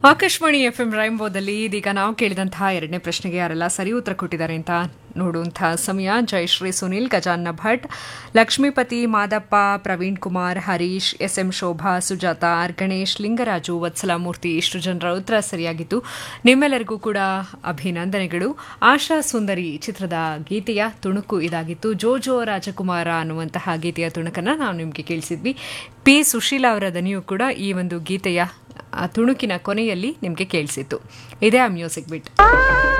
Akashvani F M ರೈಂಬೋದಲ್ಲಿ ಇದೀಗ ನಾವು ಕೇಳಿದಂತಹ ಎರಡನೇ ಪ್ರಶ್ನೆಗೆ ಯಾರೆಲ್ಲ ಸರಿ ಉತ್ತರ ಕೊಟ್ಟಿದ್ದಾರೆ ಅಂತ ನೋಡುವಂತಹ ಸಮಯ Jayashree Sunil Gajanana Bhat Lakshmipathi Madappa Praveen Kumar Harish S M Shobha Sujatha R Ganesh Lingaraju Vatsalamurthy ಇಷ್ಟು ಜನರ ಉತ್ತರ ಸರಿಯಾಗಿತ್ತು ನಿಮ್ಮೆಲ್ಲರಿಗೂ ಕೂಡ ಅಭಿನಂದನೆಗಳು ಆಶಾ ಸುಂದರಿ ಚಿತ್ರದ ಗೀತೆಯ ತುಣುಕು ಇದಾಗಿತ್ತು ಜೋ ಜೋ ರಾಜಕುಮಾರ ಅನ್ನುವಂತಹ ಗೀತೆಯ ತುಣುಕನ್ನು ನಾವು ನಿಮಗೆ ಕೇಳಿಸಿದ್ವಿ ಪಿ ಸುಶೀಲಾ ಅವರ ದನಿಯು ಕೂಡ ಈ ಒಂದು ಗೀತೆಯ ಆ ತುಣುಕಿನ ಕೊನೆಯಲ್ಲಿ ನಿಮಗೆ ಕೇಳಿಸಿತ್ತು ಇದೇ ಆ ಮ್ಯೂಸಿಕ್ ಬಿಟ್